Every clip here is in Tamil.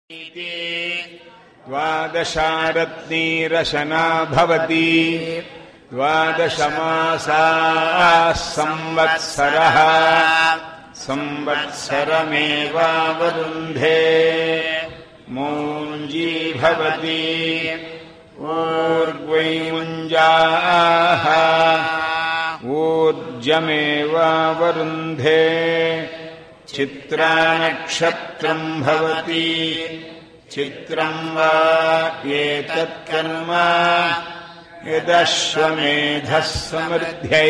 द्वादशारत्नीरशना भवति द्वादशमासाः संवत्सरः संवत्सरमेवावरुन्धे मूञ्जी भवति ऊर्ग्वै मुञ्जाः ऊर्जमेवावरुन्धे चित्रानक्षत्रम् भवति चित्रम् वा एतत्कर्म यदश्वमेधः समृद्ध्यै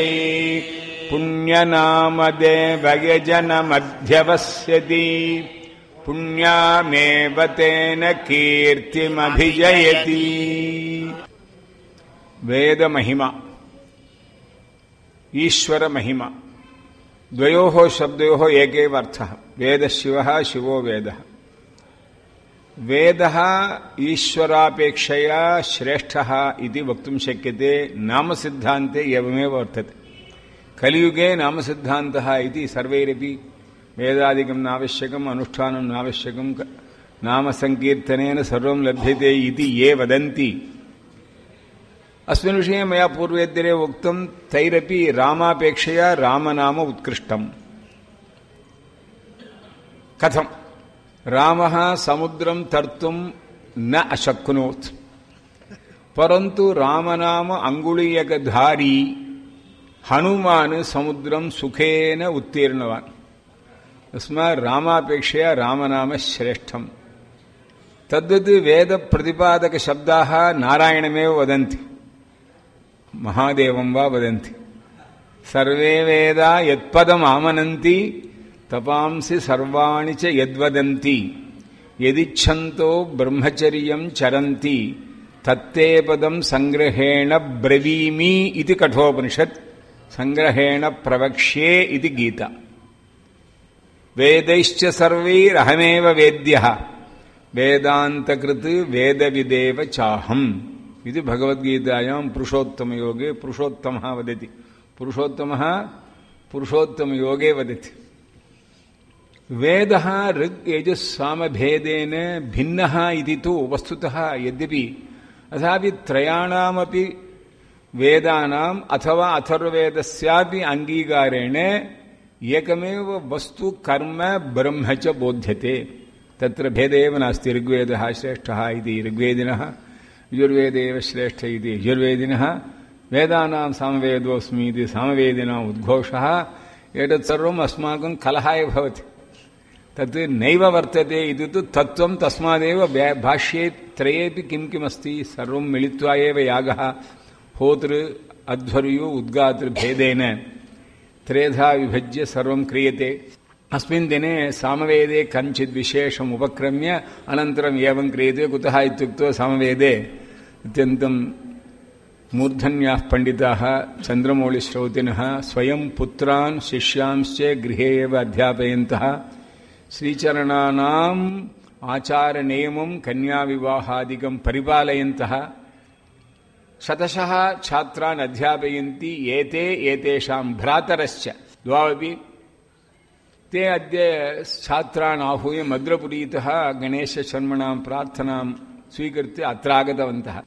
पुण्यनामदेवयजनमध्यवस्यति पुण्यामेव तेन कीर्तिमभिजयति वेदमहिमा ईश्वरमहिमा द्वयोः शब्दयोः एकेव अर्थः वेदशिवः शिवो वेदः वेदः ईश्वरापेक्षया श्रेष्ठः इति वक्तुं शक्यते नामसिद्धान्ते एवमेव वर्तते कलियुगे नामसिद्धान्तः इति सर्वैरपि वेदादिकं नावश्यकम् अनुष्ठानं नावश्यकं नामसङ्कीर्तनेन सर्वं लभ्यते इति ये वदन्ति अस्मिन् विषये मया पूर्वेद्दिने उक्तं तैरपि रामापेक्षया रामनाम उत्कृष्टम् कथम् रामः समुद्रं तर्तुं न अशक्नोत् परन्तु रामनाम अङ्गुलीयकधारी हनुमान् समुद्रं सुखेन उत्तीर्णवान् तस्मात् रामापेक्षया रामनाम श्रेष्ठम् तद्वत् वेदप्रतिपादकशब्दाः नारायणमेव वदन्ति महादेवं वा वदन्ति सर्वे वेदा यत्पदमामनन्ति तपांसि सर्वाणि च यद्वदन्ति यदिच्छन्तो ब्रह्मचर्यं चरन्ति तत्ते पदं सङ्ग्रहेण ब्रवीमि इति कठोपनिषत् सङ्ग्रहेण प्रवक्ष्ये इति गीता वेदैश्च सर्वैरहमेव वेद्यः वेदान्तकृत् वेदविदेव चाहम् इति भगवद्गीतायां पुरुषोत्तमयोगे पुरुषोत्तमः वदति पुरुषोत्तमः पुरुषोत्तमयोगे वदति वेदः ऋग् यजुस्सामभेदेन भिन्नः इति तु वस्तुतः यद्यपि तथापि त्रयाणामपि वेदानाम् अथवा अथर्ववेदस्यापि अङ्गीकारेण एकमेव वस्तु कर्म ब्रह्म च बोध्यते तत्र भेदः एव नास्ति ऋग्वेदः श्रेष्ठः इति ऋग्वेदिनः यजुर्वेदे एव श्रेष्ठ इति यजुर्वेदिनः वेदानां सामवेदोऽस्मि इति सामवेदिनाम् उद्घोषः एतत् सर्वम् अस्माकं कलहाय भवति तत् नैव वर्तते इति तु तत्त्वं तस्मादेव भाष्ये त्रयेपि किं किमस्ति सर्वं मिलित्वा एव यागः होतृ अध्वर्यु उद्गातृभेदेन त्रेधा विभज्य सर्वं क्रियते अस्मिन् दिने सामवेदे कञ्चित् विशेषम् उपक्रम्य अनन्तरम् एवं क्रियते कुतः इत्युक्तौ सामवेदे अत्यन्तं मूर्धन्याः पण्डिताः चन्द्रमौळिश्रौतिनः स्वयं पुत्रान् शिष्यांश्च गृहे एव अध्यापयन्तः श्रीचरणानाम् आचारनियमं कन्याविवाहादिकं परिपालयन्तः शतशः छात्रान् अध्यापयन्ति एते एतेषां भ्रातरश्च द्वावपि ते अद्य छात्रान् आहूय मद्रपुरीतः गणेशशर्मणां प्रार्थनां स्वीकृत्य अत्र आगतवन्तः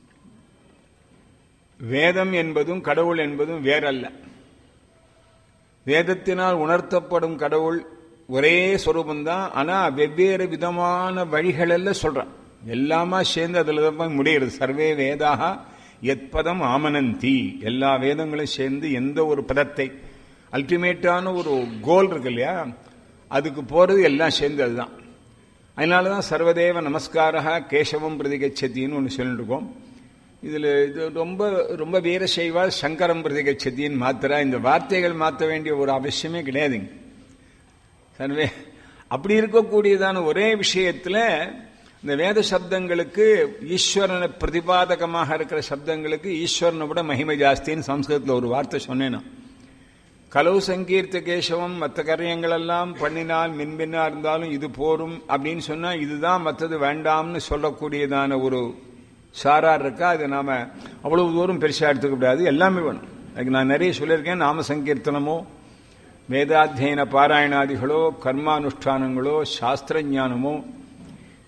வேதம் என்பதும் கடவுள் என்பதும் வேறல்ல வேதத்தினால் உணர்த்தப்படும் கடவுள் ஒரே சொரூபந்தான் ஆனா வெவ்வேறு விதமான வழிகளெல்லாம் சொல்றான் எல்லாமா சேர்ந்து அதுல தான் போய் முடிகிறது சர்வே வேதாக எத்பதம் ஆமனந்தி எல்லா வேதங்களும் சேர்ந்து எந்த ஒரு பதத்தை அல்டிமேட்டான ஒரு கோல் இருக்கு இல்லையா அதுக்கு போறது எல்லாம் சேர்ந்து அதுதான் அதனாலதான் சர்வதேவ நமஸ்காரா கேசவம் பிரதிகச்சத்தின்னு ஒன்று சொல்லிட்டு இருக்கோம் இதில் இது ரொம்ப ரொம்ப வீரசைவா சங்கரம் பிரதிகச்சத்தின்னு மாத்திரா இந்த வார்த்தைகள் மாற்ற வேண்டிய ஒரு அவசியமே கிடையாதுங்க சர்வே அப்படி இருக்கக்கூடியதான ஒரே விஷயத்தில் இந்த வேத சப்தங்களுக்கு ஈஸ்வரனை பிரதிபாதகமாக இருக்கிற சப்தங்களுக்கு ஈஸ்வரனை விட மகிமை ஜாஸ்தின்னு சம்ஸ்கிருதத்தில் ஒரு வார்த்தை சொன்னேன் கலவு சங்கீர்த்த கேசவம் மற்ற காரியங்களெல்லாம் பண்ணினால் மின்பின்னா இருந்தாலும் இது போரும் அப்படின்னு சொன்னா இதுதான் மற்றது வேண்டாம்னு சொல்லக்கூடியதான ஒரு சாரார் இருக்கா அது நாம அவ்வளவு தூரம் பெருசா எடுத்துக்க கூடாது எல்லாமே வேணும் அதுக்கு நான் நிறைய சொல்லியிருக்கேன் நாம சங்கீர்த்தனமோ வேதாத்தியன பாராயணாதிகளோ கர்மானுஷ்டானங்களோ சாஸ்திர ஞானமோ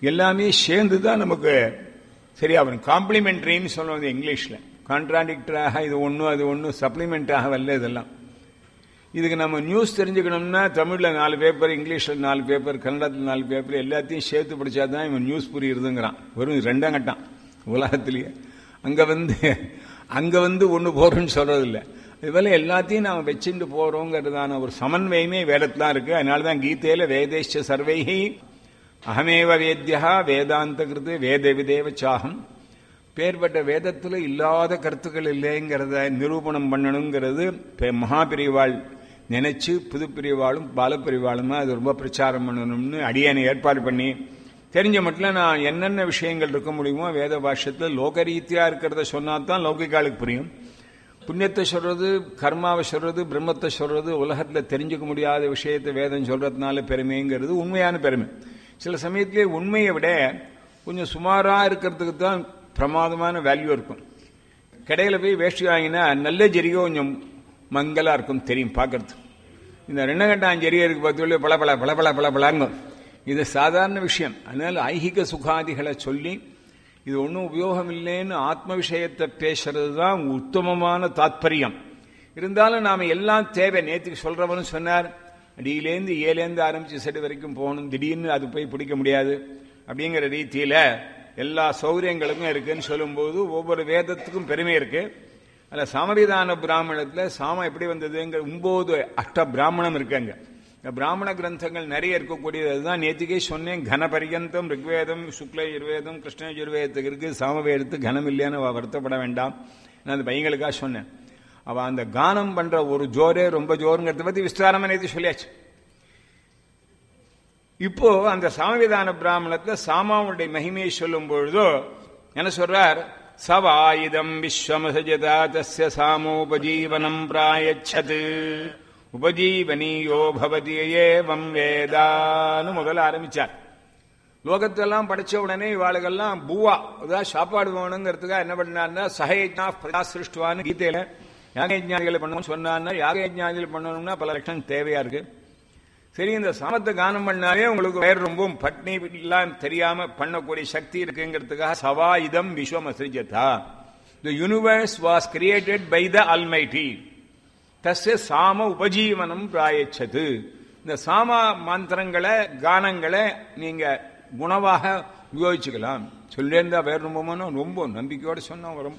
எல்லாமே சேர்ந்து தான் நமக்கு சரி அவன் காம்ப்ளிமெண்ட்ரின்னு சொல்லுவது இங்கிலீஷில் கான்ட்ராடிக்டராக இது ஒன்றும் அது ஒன்றும் சப்ளிமெண்ட்டாக வரல இதெல்லாம் இதுக்கு நம்ம நியூஸ் தெரிஞ்சுக்கணும்னா தமிழில் நாலு பேப்பர் இங்கிலீஷில் நாலு பேப்பர் கன்னடத்தில் நாலு பேப்பர் எல்லாத்தையும் சேர்த்து படித்தா தான் இவன் நியூஸ் புரியுறதுங்கிறான் வெறும் ரெண்டாம் கட்டான் உலகத்திலேயே அங்கே வந்து அங்கே வந்து ஒன்று போகிறோன்னு சொல்கிறது இல்லை இதுபோல் எல்லாத்தையும் நாம் வச்சுட்டு போகிறோங்கிறதான ஒரு சமன்வயமே வேதத்தில் தான் இருக்குது அதனால தான் கீதையில் வேதேஷ சர்வைகி அகமேவ வேத்யா வேதாந்த கிருது வேத விதேவ சாகம் பேர்பட்ட வேதத்தில் இல்லாத கருத்துக்கள் இல்லைங்கிறத நிரூபணம் பண்ணணுங்கிறது மகாபிரிவாள் நினைச்சு புதுப்பிரிவாளும் பாலப்பிரிவாளுமா அது ரொம்ப பிரச்சாரம் பண்ணணும்னு அடியானை ஏற்பாடு பண்ணி தெரிஞ்ச மட்டும் நான் என்னென்ன விஷயங்கள் இருக்க முடியுமோ வேத பாஷ்யத்தில் லோகரீத்தியா இருக்கிறத சொன்னா தான் லௌகிகாலுக்கு புரியும் புண்ணியத்தை சொல்றது கர்மாவை சொல்றது பிரம்மத்தை சொல்றது உலகத்தில் தெரிஞ்சுக்க முடியாத விஷயத்தை வேதம் சொல்றதுனால பெருமைங்கிறது உண்மையான பெருமை சில சமயத்திலே உண்மையை விட கொஞ்சம் சுமாராக இருக்கிறதுக்கு தான் பிரமாதமான வேல்யூ இருக்கும் கடையில் போய் வேஷ்டி வாங்கினா நல்ல ஜெரிகை கொஞ்சம் மங்கலாக இருக்கும் தெரியும் பார்க்கறது இந்த ரெண்டகண்டாம் ஜெரிகை இருக்கு பார்த்து பல பல பல பல பல பலங்க இது சாதாரண விஷயம் அதனால ஐகிக சுகாதிகளை சொல்லி இது ஒன்றும் உபயோகம் இல்லைன்னு ஆத்ம விஷயத்தை பேசுறது தான் உத்தமமான தாத்பரியம் இருந்தாலும் நாம் எல்லாம் தேவை நேற்றுக்கு சொல்றவனும் சொன்னார் அடியிலேருந்து ஏலேருந்து ஆரம்பிச்சு செடு வரைக்கும் போகணும் திடீர்னு அது போய் பிடிக்க முடியாது அப்படிங்கிற ரீதியில எல்லா சௌகரியங்களுக்கும் இருக்குன்னு சொல்லும்போது ஒவ்வொரு வேதத்துக்கும் பெருமை இருக்கு அதில் சாமவிதான பிராமணத்தில் சாமம் எப்படி வந்ததுங்கிற ஒன்பது அஷ்ட பிராமணம் இருக்காங்க இந்த பிராமண கிரந்தங்கள் நிறைய இருக்கக்கூடியது அதுதான் நேற்றுக்கே சொன்னேன் கனபரியந்தம் ரிக்வேதம் சுக்ல யுர்வேதம் கிருஷ்ண யுர்வேதத்துக்கு இருக்கு சாமவேதத்துக்கு கனம் இல்லையான்னு வருத்தப்பட வேண்டாம் நான் அந்த பையங்களுக்காக சொன்னேன் அவ அந்த கானம் பண்ற ஒரு ஜோரே ரொம்ப ஜோருங்கிறத பத்தி விஸ்தாரமா நேற்று சொல்லியாச்சு இப்போ அந்த சாமவிதான பிராமணத்துல சாமாவுடைய மகிமையை சொல்லும் பொழுதோ என்ன சொல்றார் சவாயுதம் விஸ்வமசஜதா தஸ்ய சாமோபஜீவனம் பிராயச்சது உபஜீவனியோ பவதி ஏவம் வேதான்னு முதல்ல ஆரம்பிச்சார் லோகத்தெல்லாம் படிச்ச உடனே இவாளுகெல்லாம் பூவா அதாவது சாப்பாடு வேணுங்கிறதுக்காக என்ன பண்ணார்னா சகயஜா பிரஜா சிருஷ்டுவான்னு கீதையில யாகயஜானிகளை பண்ணணும்னு சொன்னார்னா யாகயஜானிகள் பண்ணணும்னா பல லட்சம் தேவையா இருக்கு சரி இந்த சாமத்தை கானம் பண்ணாலே உங்களுக்கு வேற ரொம்ப பட்னி எல்லாம் தெரியாம பண்ணக்கூடிய சக்தி இருக்குங்கிறதுக்காக சவா இதம் விஸ்வம் அசிஜதா the universe was created by the almighty தஸ்ய சாம உபஜீவனம் பிராயச்சது இந்த சாம மந்திரங்களை கானங்களை நீங்க குணவாக உபயோகிச்சுக்கலாம் சொல்லியிருந்தா வேற ரொம்பமான ரொம்ப நம்பிக்கையோடு சொன்னோம் ரொம்ப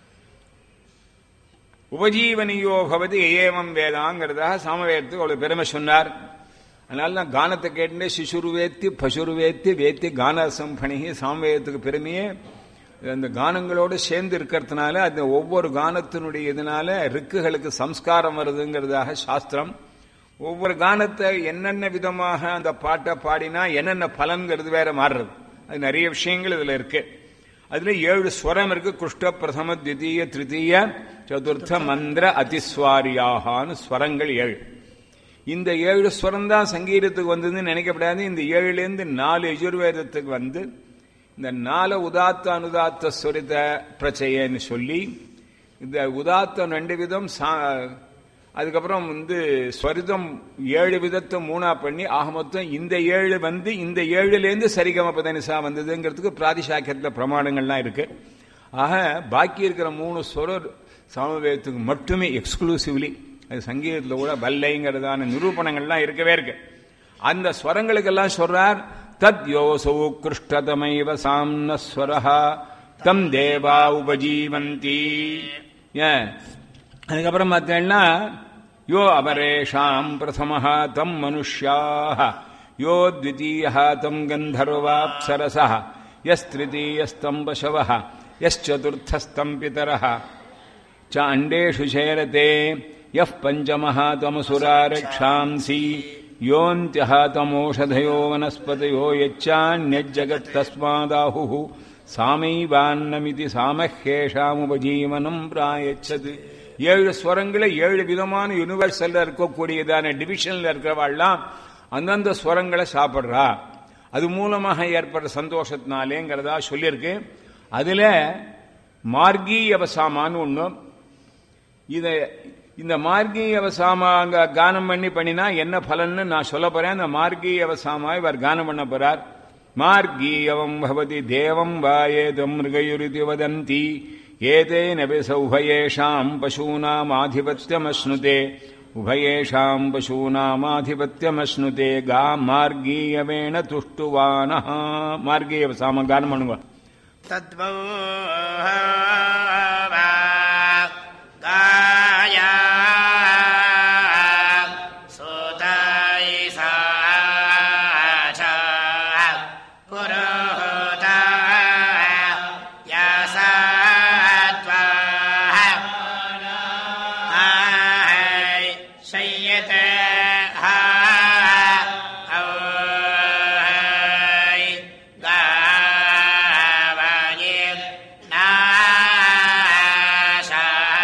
உபஜீவனியோ பவதி ஏவம் வேதாங்கிறதாக சாமவேதத்துக்கு அவ்வளவு பெருமை சொன்னார் அதனால நான் கானத்தை கேட்டுட்டே சிசுருவேத்தி பசுருவேத்தி வேத்தி கானசம் பணிகி சாமவேதத்துக்கு பெருமையே அந்த கானங்களோடு சேர்ந்து இருக்கிறதுனால அந்த ஒவ்வொரு கானத்தினுடைய இதனால ரிக்குகளுக்கு சம்ஸ்காரம் வருதுங்கிறதாக சாஸ்திரம் ஒவ்வொரு கானத்தை என்னென்ன விதமாக அந்த பாட்டை பாடினா என்னென்ன பலன்கிறது வேற மாறுறது அது நிறைய விஷயங்கள் இதுல இருக்கு அதுல ஏழு ஸ்வரம் இருக்கு குஷ்ட பிரதம தித்தீய திருத்தீய சதுர்த்த மந்திர அதிஸ்வாரியாகான்னு ஸ்வரங்கள் ஏழு இந்த ஏழு ஸ்வரம் தான் சங்கீதத்துக்கு வந்ததுன்னு நினைக்கப்படாது இந்த ஏழுலேருந்து நாலு யஜுர்வேதத்துக்கு வந்து இந்த நாலு உதாத்த அனுதாத்த ஸ்வரித பிரச்சையன்னு சொல்லி இந்த உதாத்தம் ரெண்டு விதம் அதுக்கப்புறம் வந்து ஸ்வரிதம் ஏழு விதத்தை மூணா பண்ணி ஆக மொத்தம் இந்த ஏழு வந்து இந்த ஏழுலேருந்து சரிகம பதனிசா வந்ததுங்கிறதுக்கு பிராதிசாக்கியத்தில் பிரமாணங்கள்லாம் இருக்கு ஆக பாக்கி இருக்கிற மூணு ஸ்வரர் சாமவேதத்துக்கு மட்டுமே எக்ஸ்க்ளூசிவ்லி அது சங்கீதத்தில் கூட வல்லைங்கிறதான நிரூபணங்கள்லாம் இருக்கவே இருக்கு அந்த ஸ்வரங்களுக்கெல்லாம் சொல்றார் தத் யோசௌ கிருஷ்டதமைவ சாம்னஸ்வரஹா தம் தேவா உபஜீவந்தி ஏன் அதுக்கப்புறம் பார்த்தீங்கன்னா யோ அபரேஷாம் பிரதம தம் மனுஷ்யாக யோ த்விதீய தம் கந்தர்வாப்சரச யஸ்திருத்தீயஸ்தம் பசவ யச்சதுர்த்தஸ்தம் பிதர ச அண்டேஷு சேரதே यः पञ्चमः तमसुरारक्षांसि योऽन्त्यः तमोषधयो वनस्पतयो यच्चान्यज्जगत्तस्मादाहुः சாமைவான்னமிதி சாமஹேஷாமுபஜீவனம் பிராயச்சது ஏழு ஸ்வரங்களை ஏழு விதமான யூனிவர்சல்ல இருக்கக்கூடியதான டிவிஷன்ல இருக்கிறவாள்லாம் அந்தந்த ஸ்வரங்களை சாப்பிட்றா அது மூலமாக ஏற்படுற சந்தோஷத்தினாலேங்கிறதா சொல்லியிருக்கு அதுல மார்கி அவசாமான்னு ஒன்று இதை இந்த மார்கீய அவசாமா அங்க கானம் பண்ணி பண்ணினா என்ன பலன்னு நான் சொல்ல போறேன் அந்த மார்கீய அவசாமா இவர் கானம் பண்ண போறார் மார்கீயவம் பவதி தேவம் வாயேதம் மிருகயுரிதி வதந்தி ஏதேன விசௌभयेषाम् पशूनामाधिपत्यमश्नुते उभयेषाम् पशूनामाधिपत्यमश्नुते गा मार्गीयवेण तुष्टुवानः मार्गीय साम गानं म्हणून तद्वो गाया सुताय सा पुरोहता यासात्वा शय्यते हा औ गावाये नाशा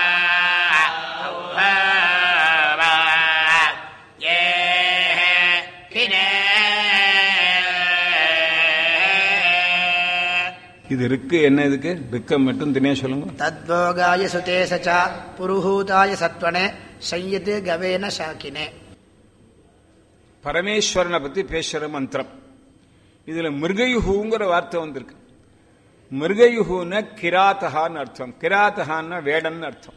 औहवा ये किने இது இருக்கு என்ன இதுக்கு ரிக்கம் மட்டும் தினே சொல்லுங்க तद्भोगाय सुते स च पुरुहूताय सत्वने संयते गवेन शाकिने பரமேஸ்வரனை பத்தி பேசுற மந்திரம் இதுல மிருகயுகுங்கிற வார்த்தை வந்திருக்கு மிருகயுகுன கிராத்தகான்னு அர்த்தம் கிராத்தகான்னா வேடன்னு அர்த்தம்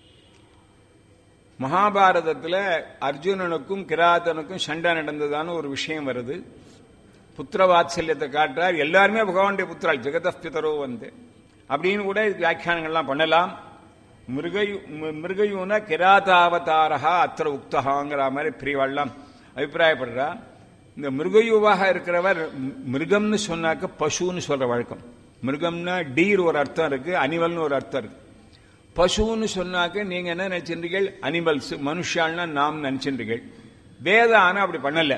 மகாபாரதத்துல அர்ஜுனனுக்கும் கிராத்தனுக்கும் சண்டை நடந்ததான ஒரு விஷயம் வருது புத்திர வாத்சல்யத்தை காட்டுறார் எல்லாருமே பகவானுடைய புத்திரால் ஜெகதஸ்பிதரோ வந்து அப்படின்னு கூட இதுக்கு வியாக்கியானங்கள்லாம் பண்ணலாம் மிருகயு மி- மிருகயுன கிராதாவதாரா அத்திர உக்தகாங்கிற மாதிரி பிரிவாள்லாம் அபிப்பிராயப்படுறா இந்த மிருகயுவாக இருக்கிறவர் மி- மிருகம்னு சொன்னாக்க பசுன்னு சொல்ற வழக்கம் மிருகம்னா டீர் ஒரு அர்த்தம் இருக்கு அனிமல்னு ஒரு அர்த்தம் இருக்கு பசுன்னு சொன்னாக்க நீங்க என்ன நினைச்சிருந்தீர்கள் அனிமல்ஸ் மனுஷால்னா நாம் நினைச்சிருந்தீர்கள் வேதான அப்படி பண்ணல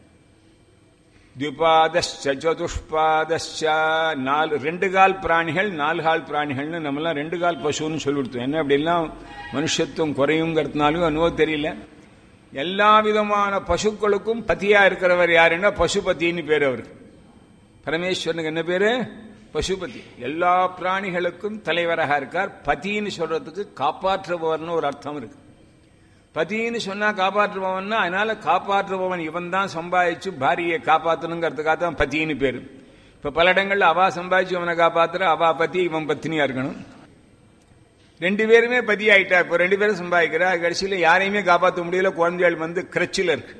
திபாதశ్చ சதுஷ்பாதశ్చ நாலு ரெண்டு கால் பிராணிகள் நாலு கால் பிராணிகள்னு நம்மலாம் ரெண்டு கால் பசுன்னு சொல்லி கொடுத்தோம் என்ன அப்படிலாம் மனுஷத்துவம் குறையுங்கிறதுனாலும் அனுபவம் தெரியல எல்லா விதமான பசுக்களுக்கும் பதியா இருக்கிறவர் யாருன்னா பசுபதின்னு பேர் அவருக்கு பரமேஸ்வரனுக்கு என்ன பேரு பசுபதி எல்லா பிராணிகளுக்கும் தலைவராக இருக்கார் பதின்னு சொல்றதுக்கு காப்பாற்றுபவர்னு ஒரு அர்த்தம் இருக்கு பதின்னு சொன்னா காப்பாற்றுபவன்னா அதனால காப்பாற்றுபவன் இவன் தான் சம்பாதிச்சு பாரியை காப்பாற்றணுங்கிறதுக்காக தான் பதின்னு பேரு இப்ப பல இடங்கள்ல அவா சம்பாதிச்சு இவனை காப்பாத்துற அவா பத்தி இவன் பத்தினியா இருக்கணும் ரெண்டு பேருமே பதி ஆயிட்டா இப்ப ரெண்டு பேரும் சம்பாதிக்கிறா கடைசியில யாரையுமே காப்பாற்ற முடியல குழந்தைகள் வந்து கிரச்சில் இருக்கு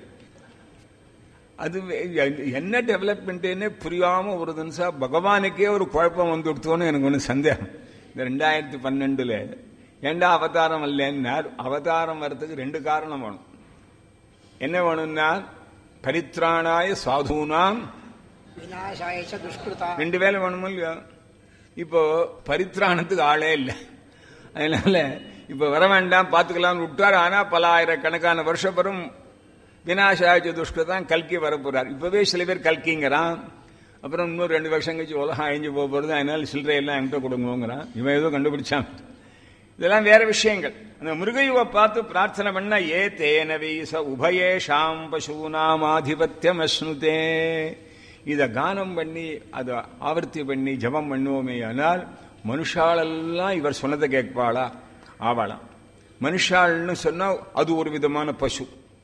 அது வே- என்ன டெவலப்மெண்ட்னே புரியாம ஒரு தினசா பகவானுக்கே ஒரு குழப்பம் வந்து கொடுத்தோன்னு எனக்கு ஒன்று சந்தேகம் இந்த ரெண்டாயிரத்தி பன்னெண்டுல ஏண்டா அவதாரம் அல்லன்னார் அவதாரம் வர்றதுக்கு ரெண்டு காரணம் வேணும் என்ன வேணும்னா பரித்ராணாய சாதுனாம் विनाशाय च दुष्कृता ரெண்டு வேலை வேணுமோ இல்லையா இப்போ பரித்ராணத்துக்கு ஆளே இல்லை அதனால இப்ப வர வேண்டாம் பார்த்துக்கலாம்னு விட்டார் ஆனா பல ஆயிரக்கணக்கான வருஷப்பரும் வினாசாய துஷ்கதான் கல்கி வரப்போறார் இப்பவே சில பேர் கல்கிங்கிறான் அப்புறம் இன்னும் ரெண்டு வருஷம் கழிச்சு உலகம் அழிஞ்சு போக போறது அதனால சில்லறை எல்லாம் என்கிட்ட கொடுங்கோங்கிறான் இவன் ஏதோ கண்டுபிடிச்சான் இதெல்லாம் வேற விஷயங்கள் அந்த மிருகயுவை பார்த்து பிரார்த்தனை பண்ண ஏ தேன வீச உபயேஷாம் பசூனாம் ஆதிபத்தியம் அஸ்னுதே இத கானம் பண்ணி அதை ஆவர்த்தி பண்ணி ஜபம் பண்ணுவோமே ஆனால் மனுஷாலெல்லாம் இவர் சொன்னதை கேட்பாளா ஆவாளாம் மனுஷாள்னு சொன்னா அது ஒரு விதமான பசு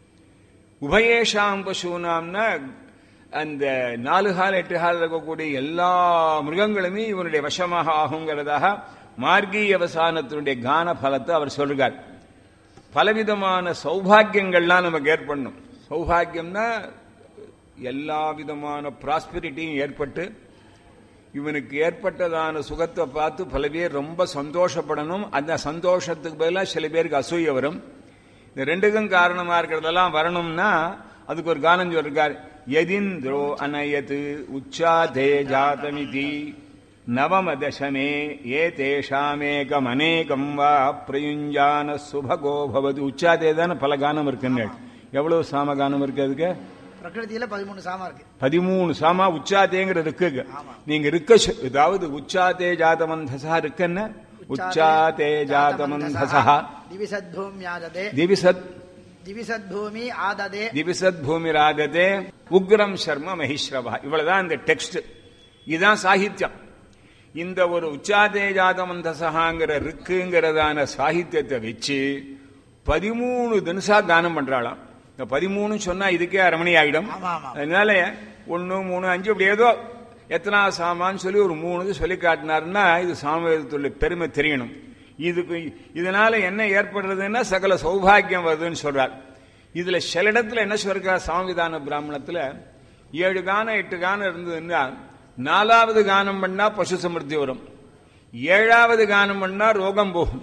உபயேஷாம் பசுனாம்னா அந்த நாலு கால் எட்டு கால் இருக்கக்கூடிய எல்லா மிருகங்களுமே இவனுடைய வசமாக ஆகுங்கிறதாக மார்கீய அவசானத்தினுடைய கான பலத்தை அவர் சொல்றார் பலவிதமான சௌபாகியங்கள்லாம் நமக்கு ஏற்படணும் சௌபாகியம்னா எல்லா விதமான ப்ராஸ்பெரிட்டியும் ஏற்பட்டு இவனுக்கு ஏற்பட்டதான சுகத்தை பார்த்து பல பேர் ரொம்ப சந்தோஷப்படணும் அந்த சந்தோஷத்துக்கு பதிலாக சில பேருக்கு அசூய வரும் இந்த ரெண்டுக்கும் காரணமா இருக்கிறதெல்லாம் வரணும்னா அதுக்கு ஒரு கானம் சொல்லிருக்கார் எதிந்திரோ அனயத்து உச்சா தே ஜாதமிதி நவம தசமே ஏ தேஷாமேகம் அநேகம் வா பிரயுஞ்சான சுபகோ பவது உச்சாதே தானே பல கானம் இருக்குன்னு எவ்வளவு சாம கானம் இருக்கு அதுக்கு பிரகிருதியில பதிமூணு சாமா இருக்கு பதிமூணு சாமா உச்சாதேங்கிற இருக்குங்க நீங்க இருக்க சொ- அதாவது உச்சாதே ஜாதமந்தசா இருக்குன்னு உச்சாதே ஜாதமந்தசா திவிசத்பூமியாததே திவிசத் திவிசத்பூமி ஆததே திவிசத் பூமிராகதே உக்ரம் சர்ம மகிஷ்ரவா இவ்வளவுதான் இந்த டெக்ஸ்ட் இதுதான் சாகித்யம் இந்த ஒரு உச்சாதே ஜாதமந்தசகாங்கிற ருக்குங்கிறதான சாகித்யத்தை வச்சு பதிமூணு தினசா தானம் பண்றாளாம் இந்த பதிமூணு சொன்னா இதுக்கே அரை மணி ஆயிடும் ஆமா, ஆமா. அதனால ஒன்னு மூணு அஞ்சு அப்படி ஏதோ எத்தனா சாமான்னு சொல்லி ஒரு மூணு இது சொல்லி காட்டினாருன்னா இது சாமவேதத்துள்ள பெருமை தெரியணும் இதுக்கு இதனால என்ன ஏற்படுறதுன்னா சகல சௌபாகியம் வருதுன்னு சொல்றார் இதுல சில இடத்துல என்ன சொல்றார் சாமிதான பிராமணத்துல ஏழு கானம் எட்டு கானம் இருந்ததுன்னா நாலாவது கானம் பண்ணா பசு சமிருத்தி வரும் ஏழாவது கானம் பண்ணா ரோகம் போகும்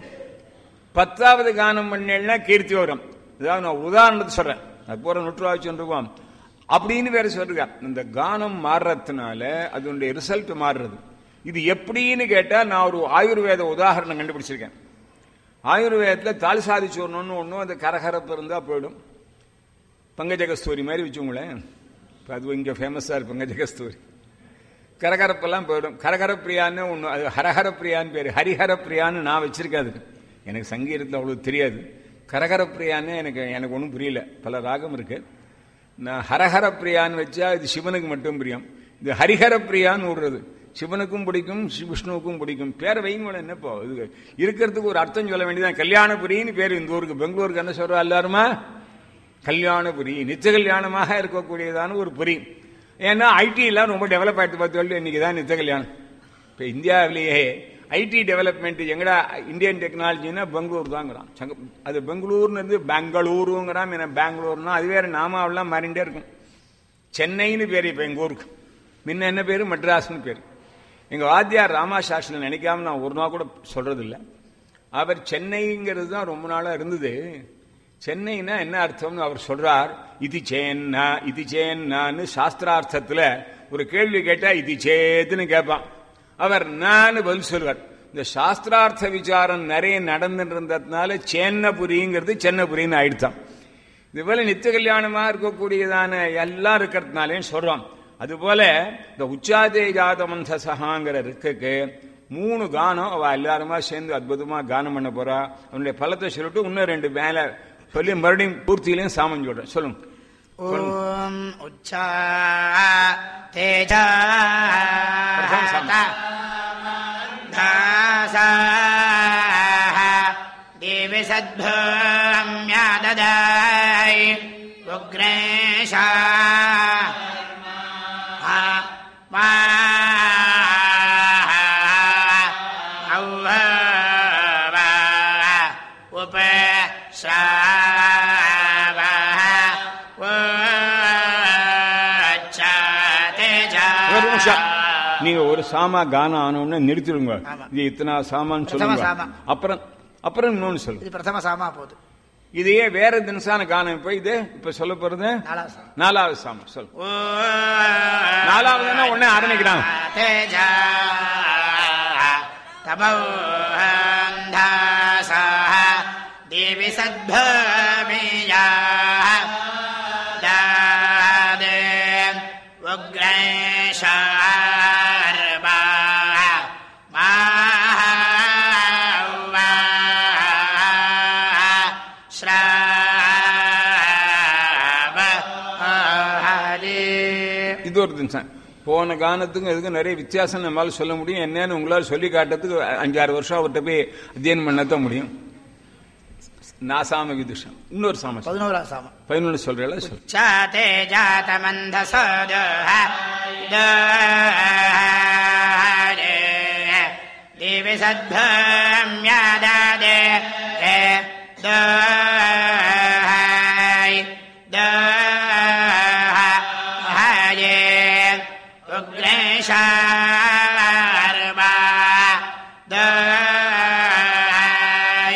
பத்தாவது கானம் பண்ணேன்னா கீர்த்தி வரும் இதாவது நான் உதாரணத்துக்கு சொல்றேன் அது போற நூற்றுவாச்சு சொல்லிருக்கோம் அப்படின்னு வேற சொல்றாங்க இந்த கானம் மாறுறதுனால அதனுடைய ரிசல்ட் மாறுறது இது எப்படின்னு கேட்டா நான் ஒரு ஆயுர்வேத உதாரணம் கண்டுபிடிச்சிருக்கேன் ஆயுர்வேதத்தில் தால் சாதி சோர்ணம்னு ஒன்றும் அந்த கரகரப்பு இருந்தால் போயிடும் பங்கஜகஸ்தூரி மாதிரி வச்சுங்களேன் இப்போ அது இங்கே ஃபேமஸாக இருக்கு பங்கஜகஸ்தூரி கரகரப்பெல்லாம் போயிடும் கரகரப்பிரியான்னு ஒன்று அது ஹரஹரப்பிரியான்னு பேர் ஹரிஹரப்பிரியான்னு நான் வச்சிருக்கேன் அதுக்கு எனக்கு சங்கீதத்தில் அவ்வளோ தெரியாது கரகரப்பிரியான்னு எனக்கு எனக்கு ஒன்றும் புரியல பல ராகம் இருக்கு நான் ஹரஹரப்பிரியான்னு வச்சா இது சிவனுக்கு மட்டும் பிரியம் இது ஹரிஹரப்பிரியான்னு விடுறது சிவனுக்கும் பிடிக்கும் விஷ்ணுவுக்கும் பிடிக்கும் பேரை வைங்க என்னப்போ இது இருக்கிறதுக்கு ஒரு அர்த்தம் சொல்ல வேண்டியதான் கல்யாணபுரின்னு பேர் இந்த ஊருக்கு பெங்களூருக்கு என்ன சொல்றா எல்லாருமா கல்யாணபுரி நித்திய கல்யாணமாக இருக்கக்கூடியதான ஒரு புரி ஏன்னா ஐடி எல்லாம் ரொம்ப டெவலப் ஆயிட்டு பார்த்து இன்னைக்கு தான் நித்திய கல்யாணம் இப்போ இந்தியாவிலேயே ஐடி டெவலப்மெண்ட் எங்கடா இந்தியன் டெக்னாலஜினா பெங்களூர் தாங்கிறான் அது பெங்களூர்னு இருந்து பெங்களூருங்கிறான் என்ன பெங்களூர்னா அது வேற நாமாவெல்லாம் மாறிண்டே இருக்கும் சென்னைன்னு பேர் இப்போ எங்கள் ஊருக்கு முன்ன என்ன பேர் மெட்ராஸ்னு பேர் எங்கள் வாத்தியார் ராமா சாஸ்திரியில் நினைக்காம நான் ஒரு நாள் கூட சொல்றது இல்லை அவர் சென்னைங்கிறது தான் ரொம்ப நாளாக இருந்தது சென்னைனா என்ன அர்த்தம்னு அவர் சொல்றார் இது சேன்னா இது சேன்னான்னு சாஸ்திரார்த்தத்தில் ஒரு கேள்வி கேட்டா இது சேத்துன்னு கேட்பான் அவர் நான் பதில் சொல்வார் இந்த சாஸ்திரார்த்த விசாரம் நிறைய நடந்துட்டு இருந்ததுனால சேன்னபுரிங்கிறது சென்னபுரின்னு ஆயிடுத்தான் இதுபோல நித்திய கல்யாணமா இருக்கக்கூடியதான எல்லாம் இருக்கிறதுனாலேன்னு சொல்றோம் அதுபோல இந்த உச்சாதே ஜாதமந்த சகாங்கிற இருக்குக்கு மூணு கானம் அவ எல்லாருமா சேர்ந்து அற்புதமா கானம் பண்ண போறா அவனுடைய பலத்தை சொல்லிட்டு இன்னும் ரெண்டு மேல சொல்லி மறுபடியும் பூர்த்தியிலையும் சாமம் சொல்றேன் சொல்லுங்க ஓம் உச்சா தேஜா பிரதம சாமம். தேவி சத்பம்யா ததாய் உக்ரேஷா மா உப ஒரு நிமிஷம் நீங்க ஒரு சாமா கானம் ஆனோன்னு நிறுத்திடுங்க ஆமா. இது இத்தனை சாமான்னு பிரதம சொல்லுங்க சாமா. அப்புறம் அப்புறம் இன்னொன்னு சொல்லுங்க இது பிரதம சாமா போகுது இதையே வேற தினசான கானம் இப்ப இது இப்ப சொல்ல போறது நாலாவது சாமா நாலாவது சாமா சொல்லு நாலாவதுன்னா உடனே ஆரம்பிக்கிறாங்க. தேஜா தபௌந்தாசா தேவி சத்பமியா தாதே உக்ரேஷார்பா மாவா ஸ்ராவ ஹரி இது ஒரு தினசம் போன கானத்துக்கும் இதுக்கும் நிறைய வித்தியாசம் நம்மளால சொல்ல முடியும் என்னன்னு உங்களால சொல்லி காட்டுறதுக்கு அஞ்சாறு வருஷம் அவர்கிட்ட போய் அத்தியனம் பண்ணத்தான் முடியும் நாசாம விதுஷம் இன்னொரு சாம சொல்லு. பதினோராம் சாமம் பதினொன்று சொல்றேன் சொல்லு चाते जातमन्धसोदः दिवि सद्भम्यादादे दोहाय दोहाये उग्रेशार्वा दोहाय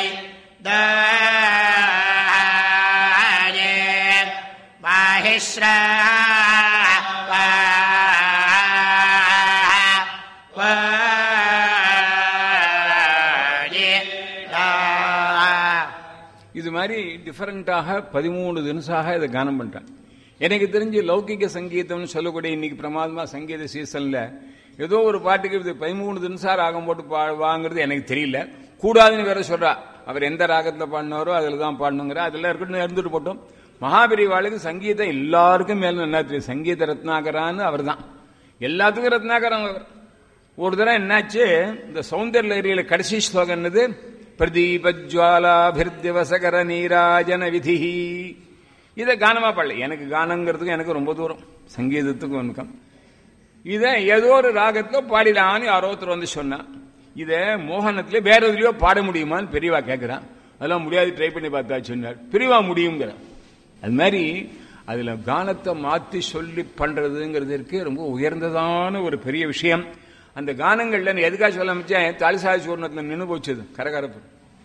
दोहाये இது மாதிரி டிஃபரெண்டாக பதிமூணு தினசாக இதை கானம் பண்ணிட்டேன் எனக்கு தெரிஞ்சு லௌகிக சங்கீதம்னு சொல்லக்கூடிய இன்னைக்கு பிரமாதமா சங்கீத சீசன்ல ஏதோ ஒரு பாட்டுக்கு இது பதிமூணு தினசா ராகம் போட்டு பாடுவாங்கிறது எனக்கு தெரியல கூடாதுன்னு வேற சொல்றா அவர் எந்த ராகத்துல பாடினாரோ அதுல தான் பாடணுங்கிற அதெல்லாம் இருக்கட்டும் இருந்துட்டு போட்டோம் மகாபெரிவாளுக்கு சங்கீதம் எல்லாருக்கும் மேல நல்லா தெரியும் சங்கீத ரத்னாகரான்னு அவர் தான் எல்லாத்துக்கும் ரத்னாகரம் அவர் ஒரு தடவை என்னாச்சு இந்த சௌந்தர்ய லஹரியில கடைசி ஸ்லோகம் என்னது பிரதீபஜ்வாலாபிர்திவசகர நீராஜன விதி இதை கானமா பாடல எனக்கு கானங்கிறதுக்கு எனக்கு ரொம்ப தூரம் சங்கீதத்துக்கும் ஒன்றுக்கும் இதை ஏதோ ஒரு ராகத்துல பாடிடலான்னு யாரோ ஒருத்தர் வந்து சொன்னான் இதை மோகனத்துல வேற எதுலயோ பாட முடியுமான்னு பெரியவா கேட்கிறான் அதெல்லாம் முடியாது ட்ரை பண்ணி பார்த்தா சொன்னார் பெரியவா முடியுங்கிற அது மாதிரி அதுல கானத்தை மாத்தி சொல்லி பண்றதுங்கிறதுக்கு ரொம்ப உயர்ந்ததான ஒரு பெரிய விஷயம் அந்த கானங்கள்ல நான் எதுக்காக சொல்ல அமைச்சேன் தாலிசாய சூர்ணத்துல நின்று போச்சது கரகரப்பு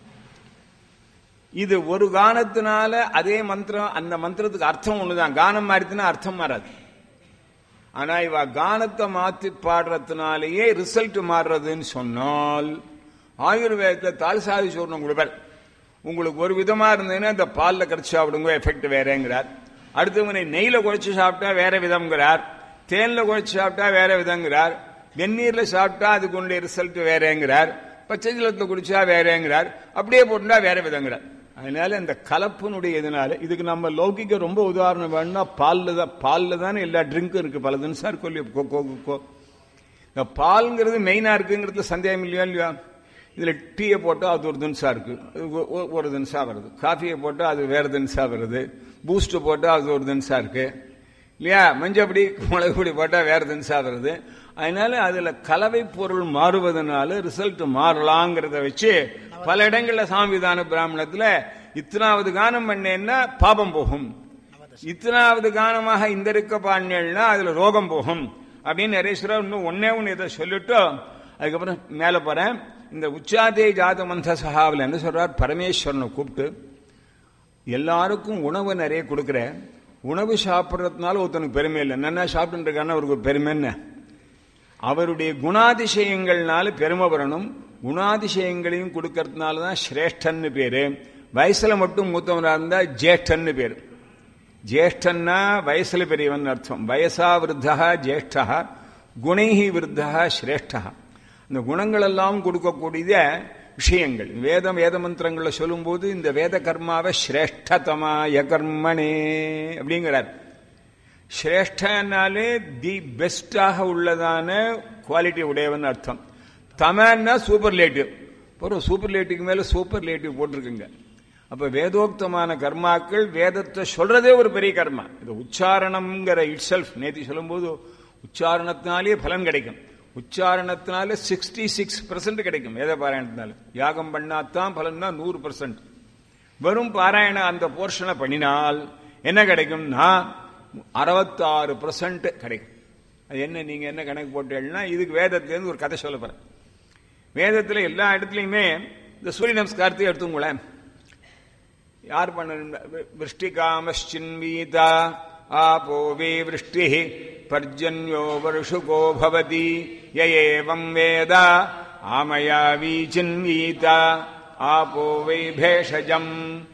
இது ஒரு கானத்தினால அதே மந்திரம் அந்த மந்திரத்துக்கு அர்த்தம் ஒண்ணுதான் கானம் மாறித்துனா அர்த்தம் மாறாது ஆனா இவ கானத்தை மாத்தி பாடுறதுனாலேயே ரிசல்ட் மாறுறதுன்னு சொன்னால் ஆயுர்வேதத்துல தால்சாதி சூர்ணம் கொடுப்பார் உங்களுக்கு ஒரு விதமா இருந்ததுன்னா இந்த பால்ல கரைச்சு சாப்பிடுங்க எஃபெக்ட் வேறேங்கிறார் அடுத்தவனை நெய்ல குழைச்சு சாப்பிட்டா வேற விதம்ங்கிறார் தேன்ல குழைச்சு சாப்பிட்டா வேற விதங்கிறார் வெந்நீர்ல சாப்பிட்டா அதுக்கு உள்ள ரிசல்ட் வேறேங்கிறார் பச்சை ஜலத்துல குடிச்சா வேறேங்கிறார் அப்படியே போட்டுட்டா வேற விதங்கிறார் அதனால இந்த கலப்பினுடைய இதனால இதுக்கு நம்ம லௌகிக்க ரொம்ப உதாரணம் வேணும்னா பால்ல தான் பால்ல தானே எல்லா ட்ரிங்க்கும் இருக்கு பல தினசா இருக்கும் இல்லையா கோ கோ கோ இந்த பால்ங்கிறது மெயினா இருக்குங்கிறது சந்தேகம் இல்லையா இல்லையா இதுல டீயை போட்டால் அது ஒரு தினசா இருக்கு ஒ- ஒ- ஒரு தினசா வருது காஃபியை போட்டால் அது வேற தினசா வருது பூஸ்ட் போட்டால் அது ஒரு தினசா இருக்கு இல்லையா மஞ்சப்பொடி மிளகு பொடி போட்டால் வேற தினசா வருது அதனால அதுல கலவை பொருள் மாறுவதனால ரிசல்ட் மாறலாங்கிறத வச்சு பல இடங்கள்ல சாமிதான பிராமணத்துல இத்தனாவது கானம் பண்ணேன்னா பாபம் போகும் இத்தனாவது கானமாக இந்த இருக்க பாண்டியல்னா அதுல ரோகம் போகும் அப்படின்னு நரேஸ்வரர் இன்னும் ஒன்னே ஒன்னு இதை சொல்லிட்டு அதுக்கப்புறம் மேல போறேன் இந்த உச்சாதே ஜாத மந்த சகாவில் என்ன சொல்றார் பரமேஸ்வரனை கூப்பிட்டு எல்லாருக்கும் உணவு நிறைய கொடுக்குற உணவு சாப்பிட்றதுனால ஒருத்தனுக்கு பெருமை இல்லை நல்லா சாப்பிட்டு இருக்கான்னு அவருக்கு ஒரு பெருமை என்ன அவருடைய குணாதிசயங்கள்னால பெருமை வரணும் குணாதிசயங்களையும் கொடுக்கறதுனால தான் சிரேஷ்டன்னு பேரு வயசுல மட்டும் மூத்தவனா இருந்தா ஜேஷ்டன்னு பேரு ஜேஷ்டன்னா வயசுல பெரியவன் அர்த்தம் வயசா விருத்தா ஜேஷ்டா குணைஹி விருத்தா சிரேஷ்டா இந்த குணங்கள் எல்லாம் கொடுக்கக்கூடிய விஷயங்கள் வேதம் வேத மந்திரங்களை சொல்லும்போது இந்த வேத கர்மாவை சிரேஷ்டதமாய கர்மனே அப்படிங்கிறார் சிரேஷ்டனாலே தி பெஸ்டாக உள்ளதான குவாலிட்டி உடையவன் அர்த்தம் தமன்னா சூப்பர்லேட்டிவ் ஒரு சூப்பர்லேட்டிவ்க்கு மேல சூப்பர்லேட்டிவ் போட்டிருக்குங்க அப்ப வேதோக்தமான கர்மாக்கள் வேதத்தை சொல்றதே ஒரு பெரிய கர்மா இது உச்சாரணம்ங்கிற இட் செல்ஃப் நேத்தி சொல்லும்போது உச்சாரணத்தினாலே பலன் கிடைக்கும் உச்சாரணத்தினால சிக்ஸ்டி சிக்ஸ் பெர்சன்ட் கிடைக்கும் வேத பாராயணத்தினால யாகம் பண்ணாதான் பலன்னா நூறு பெர்சன்ட் வெறும் பாராயண அந்த போர்ஷனை பண்ணினால் என்ன கிடைக்கும்னா அறுபத்தாறு பெர்சன்ட் கிடைக்கும் அது என்ன நீங்க என்ன கணக்கு போட்டீங்கன்னா இதுக்கு வேதத்திலேருந்து ஒரு கதை சொல்ல போறேன் வேதத்துல எல்லா இடத்துலையுமே இந்த சூரிய நமஸ்காரத்தை எடுத்துங்களேன் யார் பண்ண விருஷ்டிகாமச்சின்வீதா ஆபோ வே விருஷ்டி பர்ஜன்யோ வருஷுகோ பவதி யஏவம் வேத ஆமயா வீச்சின்வீதா ஆபோ வை பேஷஜம்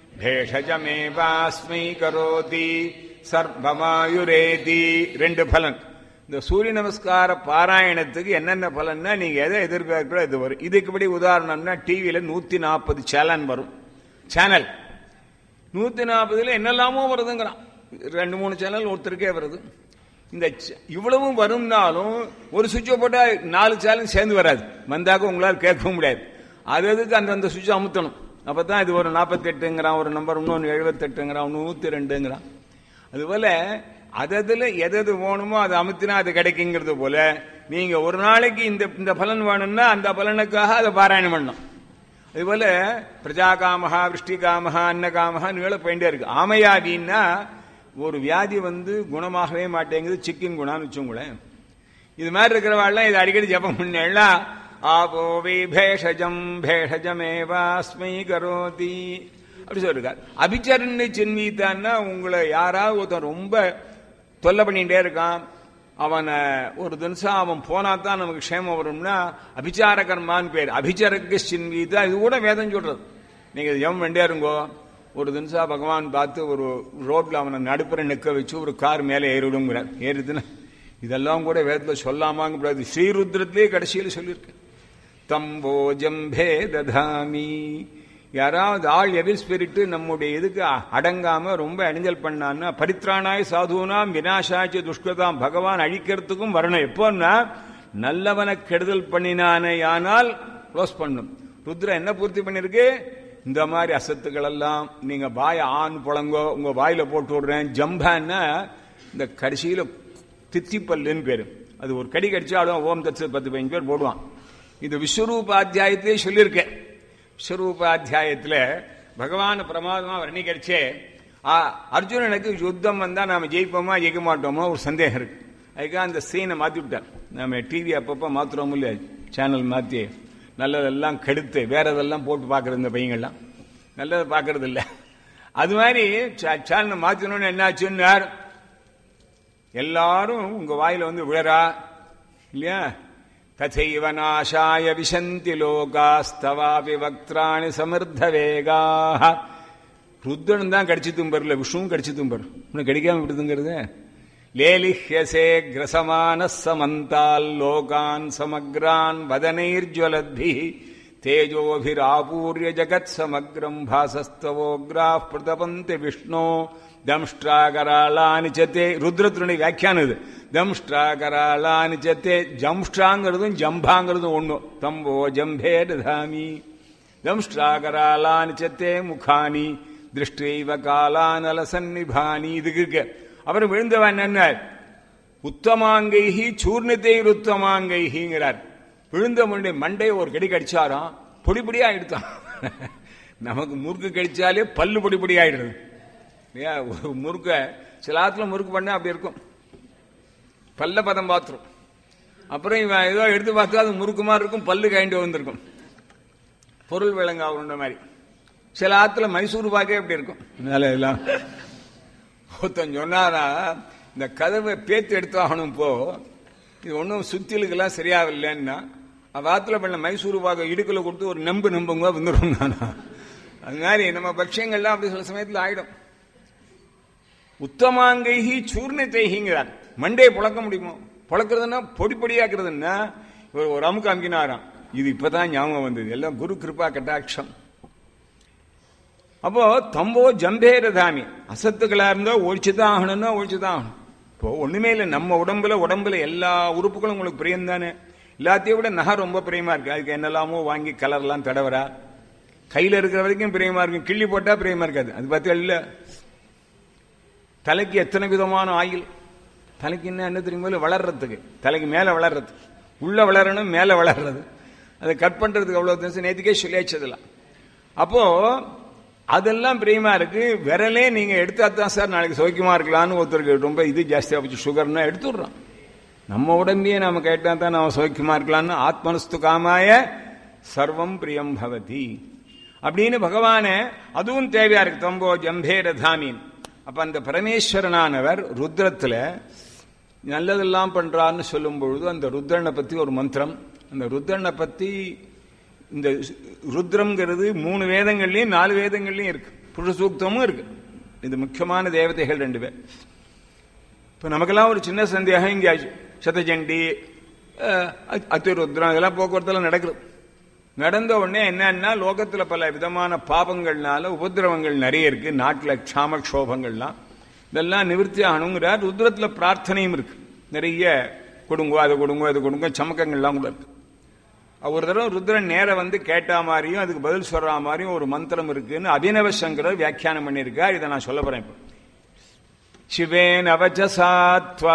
பேஷஜமேவாஸ்மை கரோதி சர்வமாயுரேதி ரெண்டு பலன் இந்த சூரிய நமஸ்கார பாராயணத்துக்கு என்னென்ன பலன்னா நீங்க எதை எதிர்பார்க்கிறோ இது வரும் இதுக்குபடி உதாரணம்னா டிவியில நூத்தி நாற்பது சேனல் வரும் சேனல் நூத்தி நாற்பதுல என்னெல்லாமோ வருதுங்கிறான் ரெண்டு மூணு சேனல் ஒருத்தருக்கே வருது இந்த ச- இவ்வளவும் வரும்னாலும் ஒரு சுவிட்சை போட்டா நாலு சேனல் சேர்ந்து வராது வந்தாக்க உங்களால் கேட்கவும் முடியாது அது அதுக்கு அந்தந்த சுவிட்ச் அமுத்தணும் அப்பதான் இது ஒரு நாற்பத்தி எட்டுங்கிறான் ஒரு நம்பர் இன்னொன்று எழுபத்தெட்டுங்கிறான் ஒன்று நூத்தி ரெண்டுங்கிறான் அதுபோல அததுல எதது வேணுமோ அதை அமுத்தினா அது கிடைக்குங்கிறது போல நீங்க ஒரு நாளைக்கு இந்த இந்த பலன் வேணும்னா அந்த பலனுக்காக அதை பாராயணம் பண்ணணும் அதுபோல பிரஜாகாமஹா விருஷ்டிகாமஹா அன்னகாமஹா நீள போயிட்டே இருக்கு ஆமையாவின்னா ஒரு வியாதி வந்து குணமாகவே மாட்டேங்குது சிக்கன் குணான்னு வச்சுங்களேன் இது மாதிரி இருக்கிறவாள்லாம் இது அடிக்கடி ஜபம் பண்ணா ஆபோ வை பேஷஜம் பேஷஜமேவாஸ்மை கரோதி அப்படி சொல்லிருக்கார் அபிச்சரன்னு சின்வீத்தான்னா உங்களை யாராவது ஒருத்தன் ரொம்ப தொல்லை பண்ணிட்டே இருக்கான் அவனை ஒரு தினசம் அவன் போனா தான் நமக்கு க்ஷேமம் வரும்னா அபிச்சார கர்மான்னு பேர் அபிச்சரக்கு சின்வீதா இது கூட வேதம் சொல்றது நீங்க ஜெபம் வேண்டே இருங்கோ ஒரு தினசா பகவான் பார்த்து ஒரு ரோட்ல அவனை நடுப்புற நிக்க வச்சு ஒரு கார் மேலே ஏறிவிடுங்கிறார் ஏறுதுன்னா இதெல்லாம் கூட வேதத்துல சொல்லாமாங்க கூடாது ஸ்ரீருத்ரத்திலே கடைசியில் சொல்லியிருக்கு தம்போஜம் ததாமி யாராவது ஆள் எவில் ஸ்பிரிட் நம்முடைய இதுக்கு அடங்காம ரொம்ப அணிஞ்சல் பண்ணான்னா பரித்ராணாய் சாதுனாம் வினாசாச்சு துஷ்கதாம் பகவான் அழிக்கிறதுக்கும் வரணும் எப்போன்னா நல்லவனை கெடுதல் பண்ணினானே ஆனால் க்ளோஸ் பண்ணும் ருத்ரா என்ன பூர்த்தி பண்ணிருக்கு இந்த மாதிரி அசத்துக்கள் எல்லாம் நீங்க வாய ஆண் புழங்கோ உங்க வாயில போட்டு விடுறேன் ஜம்பான்னா இந்த கடைசியில தித்திப்பல்லுன்னு பேரு அது ஒரு கடி கடிச்சாலும் ஓம் தச்சு பத்து பதினஞ்சு பேர் போடுவான் இது விஸ்வரூப அத்தியாயத்திலே சொல்லியிருக்கேன் விஸ்வரூப அத்தியாயத்தில் பகவான் பிரமாதமா வர்ணிக்கரிச்சே அர்ஜுனனுக்கு யுத்தம் வந்தா நாம ஜெயிப்போமா ஜெயிக்க மாட்டோமோ ஒரு சந்தேகம் இருக்கு அதுக்காக அந்த சீனை மாத்தி விட்டார் நம்ம டிவி அப்பப்போ மாத்துறோம் இல்லையா சேனல் மாத்தி நல்லதெல்லாம் கெடுத்து வேற இதெல்லாம் போட்டு பார்க்கறது இந்த பையங்கள்லாம் நல்லதை பார்க்கறது இல்லை அது மாதிரி சேனலை மாற்றணும்னு என்னாச்சுன்னார் எல்லாரும் உங்க வாயில வந்து விழறா இல்லையா ததைவ நாசாய விசந்தி லோகாஸ்தவாபி வக்திராணி சமிர்த்த வேகாக ருத்ரன் தான் கடிச்சு தும்பர்ல விஷ்ணுவும் கடிச்சு தும்பர் இன்னும் கடிக்காம விடுதுங்கிறது லேலிஹ்யசே கிரசமான சமந்தால் லோகான் சமக்ரான் வதனைர்ஜ்வலத்பி தேஜோபிராபூர்ய ஜகத் சமக்ரம் பாசஸ்தவோக்ரா பிரதபந்தி விஷ்ணோ தம்ஷ்டாகராளானி சத்தே ருத்ரத்துடைய வியாக்கியானம் இது தம்ஷ்டாகராளானி சத்தே ஜம்ஷ்டாங்கிறதும் ஜம்பாங்கிறதும் ஒண்ணும் தம்போ ஜம்பே ததாமி தம்ஷ்டாகராளானி சத்தே முகானி திருஷ்டைவ காலானல சந்நிபானி இதுக்கு இருக்கு அப்புறம் விழுந்தவன் என்ன உத்தமாங்கைஹி சூர்ணத்தை உத்தமாங்கைஹிங்கிறார் விழுந்த முன்னே மண்டையை ஒரு கடி கடிச்சாராம் பொடி பொடியா எடுத்தான் நமக்கு முறுக்கு கடிச்சாலே பல்லு பொடி பொடி ஆயிடுறது இல்லையா ஒரு முறுக்க சில ஆத்துல முறுக்கு பண்ண அப்படி இருக்கும் பல்ல பதம் பாத்துரும் அப்புறம் இவன் ஏதோ எடுத்து பார்த்தா அது முறுக்கு மாதிரி இருக்கும் பல்லு கைண்டு வந்திருக்கும் பொருள் விலங்கா உருண்ட மாதிரி சில ஆத்துல மைசூர் பாக்கே அப்படி இருக்கும் அதனால எல்லாம் ஒருத்தன் சொன்னாரா இந்த கதவை பேத்து எடுத்தாகணும் இப்போ இது ஒன்றும் சுத்திலுக்கெல்லாம் சரியாகலைன்னா வாத்துல பண்ண மைசூர் பாக இடுக்கல கொடுத்து ஒரு நம்பு நம்புங்க வந்துடும் நானா அது மாதிரி நம்ம பட்சியங்கள்லாம் அப்படி சில சமயத்தில் ஆயிடும் உத்தமாங்கைஹி சூர்ணத்தைங்கிறார் மண்டையை புழக்க முடியுமோ புழக்கிறதுனா பொடி பொடியாக்குறதுன்னா இவர் ஒரு அமுக்கு அமுக்கினாராம் இது இப்பதான் ஞாபகம் வந்தது எல்லாம் குரு கிருபா கட்டாட்சம் அப்போ தம்போ ஜம்பேரதாமி அசத்துக்களா இருந்தா ஒழிச்சுதான் ஆகணும்னா ஒழிச்சுதான் ஆகணும் இப்போ ஒண்ணுமே இல்லை நம்ம உடம்புல உடம்புல எல்லா உறுப்புகளும் உங்களுக்கு பிரியம் தானே எல்லாத்தையும் விட நகை ரொம்ப பிரியமா இருக்கு அதுக்கு என்னெல்லாமோ வாங்கி கலர்லாம் தடவரா கையில இருக்கிற வரைக்கும் பிரியமா இருக்கும் கிள்ளி போட்டா பிரியமா இருக்காது அது பார்த்தா இல்ல தலைக்கு எத்தனை விதமான ஆயில் தலைக்கு என்ன என்ன தெரியுமா வளர்றதுக்கு தலைக்கு மேல வளர்றது உள்ள வளரணும் மேல வளர்றது அதை கட் பண்றதுக்கு அவ்வளவு தினம் நேற்றுக்கே சொல்லியாச்சதுலாம் அப்போ அதெல்லாம் பிரியமா இருக்கு விரலே நீங்க எடுத்தா தான் சார் நாளைக்கு சௌக்கியமா இருக்கலாம்னு ஒருத்தருக்கு ரொம்ப இது ஜாஸ்தியா போச்சு சுகர்னா எடுத்துடுறோம் நம்ம உடம்பையே நாம கேட்டா தான் நாம சௌக்கியமா இருக்கலாம்னு ஆத்மனஸ்து காமாய சர்வம் பிரியம் பவதி அப்படின்னு பகவான அதுவும் தேவையா இருக்கு தம்போ ஜம்பே ரதாமின் அப்ப அந்த பரமேஸ்வரனானவர் ருத்ரத்துல நல்லதெல்லாம் பண்றான்னு சொல்லும் பொழுது அந்த ருத்ரனை பத்தி ஒரு மந்திரம் அந்த ருத்ரனை பத்தி இந்த ருத்ரம்ங்கிறது மூணு வேதங்கள்லயும் நாலு வேதங்கள்லயும் இருக்கு புருஷ சூக்தமும் இருக்கு இது முக்கியமான தேவதைகள் ரெண்டு பேர் இப்ப நமக்கெல்லாம் ஒரு சின்ன சந்தேகம் இங்க சதஜண்டி அத்திருத்ரம் இதெல்லாம் போக்குவரத்துல நடக்குது நடந்த உடனே என்னன்னா லோகத்துல பல விதமான பாபங்கள்னால உபதிரவங்கள் நிறைய இருக்கு நாட்டுல க்ஷாமக்ஷோபங்கள்லாம் இதெல்லாம் நிவர்த்தி ஆகணுங்கிறார் ருத்ரத்துல பிரார்த்தனையும் இருக்கு நிறைய கொடுங்கோ அதை கொடுங்கோ அதை கொடுங்க சமக்கங்கள்லாம் கூட இருக்கு ஒரு தடவை ருத்ரன் நேர வந்து கேட்டா மாதிரியும் அதுக்கு பதில் சொல்ற மாதிரியும் ஒரு மந்திரம் இருக்குன்னு அபினவ சங்கரர் வியாக்கியானம் பண்ணியிருக்கார் இதை நான் சொல்ல போறேன் இப்போ சிவேன் அவச்சசாத்வா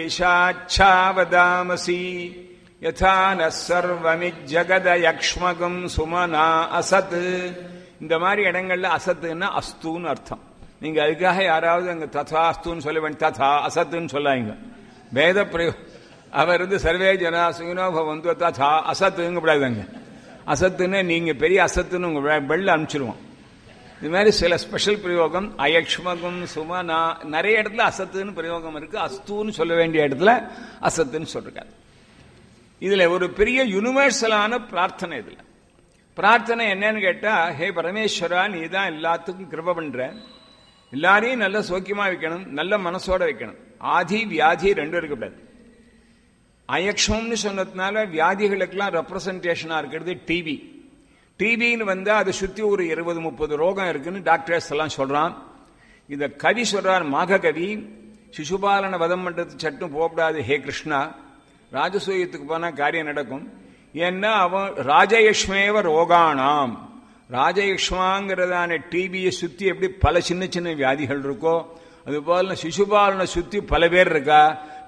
கிரிஷாச்சாவதாமசி யதா ந சர்வமிஜகத யக்ஷ்மகம் சுமனா அசத் இந்த மாதிரி இடங்கள்ல அசத்துன்னா அஸ்துன்னு அர்த்தம் நீங்க அதுக்காக யாராவது அங்க ததா அஸ்துன்னு சொல்ல வேண்டிய ததா அசத்துன்னு சொல்லாங்க வேத பிரயோ அவர் வந்து சர்வே ஜனா சுகினோ பவந்து ததா அசத்துங்கப்படாதுங்க அசத்துன்னு நீங்க பெரிய அசத்துன்னு உங்க வெள்ள அனுப்பிச்சிருவோம் இது மாதிரி சில ஸ்பெஷல் பிரயோகம் அயக்ஷ்மகம் சுமனா நிறைய இடத்துல அசத்துன்னு பிரயோகம் இருக்கு அஸ்துன்னு சொல்ல வேண்டிய இடத்துல அசத்துன்னு சொல்றாரு இதுல ஒரு பெரிய யூனிவர்சலான பிரார்த்தனை இதுல பிரார்த்தனை என்னன்னு கேட்டா ஹே பரமேஸ்வரா நீ தான் எல்லாத்துக்கும் கிருப பண்ற எல்லாரையும் நல்ல சோக்கியமா வைக்கணும் நல்ல மனசோட வைக்கணும் ஆதி வியாதி ரெண்டும் இருக்கக்கூடாது அயக்ஷம்னு சொன்னதுனால வியாதிகளுக்கெல்லாம் ரெப்ரசன்டேஷனா இருக்கிறது டிவி டிவின்னு வந்தா அதை சுத்தி ஒரு இருபது முப்பது ரோகம் இருக்குன்னு டாக்டர்ஸ் எல்லாம் சொல்றான் இத கவி சொல்றார் மாக கவி சிசுபாலன வதம் பண்றது சட்டும் போகக்கூடாது ஹே கிருஷ்ணா ராஜசூயத்துக்கு போனா காரியம் நடக்கும் ஏன்னா அவன் ராஜயக்ஷ்மேவ ரோகானாம் ராஜயக்ஷ்மாங்கிறதான டிபியை சுத்தி எப்படி பல சின்ன சின்ன வியாதிகள் இருக்கோ அது போல சிசுபாலனை சுத்தி பல பேர் இருக்கா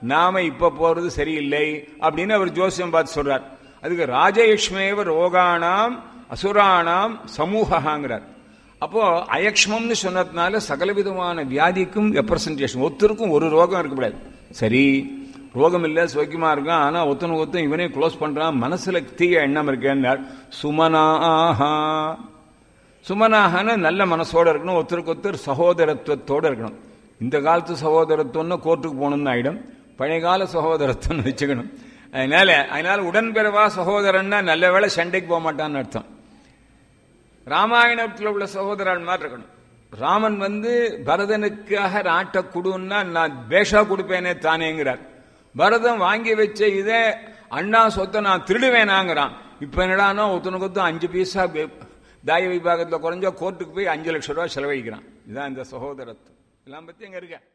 நாம இப்ப போறது சரியில்லை அப்படின்னு அவர் ஜோசியம் பார்த்து சொல்றார் அதுக்கு ராஜயக்ஷ்மேவ ரோகானாம் அசுராணாம் சமூகங்கிறார் அப்போ அயக்ஷ்மம்னு சொன்னதுனால சகலவிதமான வியாதிக்கும் ரெப்ரசன்டேஷன் ஒருத்தருக்கும் ஒரு ரோகம் இருக்கக்கூடாது சரி ரோகம் இல்ல சோக்கியமா இருக்கான் ஆனா ஒத்தனை ஒத்தன் இவனே க்ளோஸ் பண்றான் மனசுல தீய எண்ணம் இருக்கேன்னார் சுமனாஹா சுமனாகன நல்ல மனசோட இருக்கணும் ஒருத்தருக்கு ஒருத்தர் சகோதரத்துவத்தோட இருக்கணும் இந்த காலத்து சகோதரத்துவம்னு கோர்ட்டுக்கு போகணும்னு ஆயிடும் பழைய கால சகோதரத்துவம்னு வச்சுக்கணும் அதனால அதனால உடன்பிறவா சகோதரன்னா நல்ல வேளை சண்டைக்கு போக மாட்டான்னு அர்த்தம் ராமாயணத்தில் உள்ள சகோதரன் மாதிரி இருக்கணும் ராமன் வந்து பரதனுக்காக நாட்டை கொடுன்னா நான் பேஷா கொடுப்பேனே தானேங்கிறார் பரதன் வாங்கி வச்ச இதை அண்ணா சொத்தை நான் திருடுவேனாங்கிறான் இப்ப என்னடானா ஒருத்தனுக்கு ஒருத்தன் அஞ்சு பைசா தாய விபாகத்தில் குறைஞ்சா கோர்ட்டுக்கு போய் அஞ்சு லட்சம் ரூபாய் செலவழிக்கிறான் இதுதான் இந்த சகோதரத்துவம் எல்லாம் பத்தி எங்க இருக்க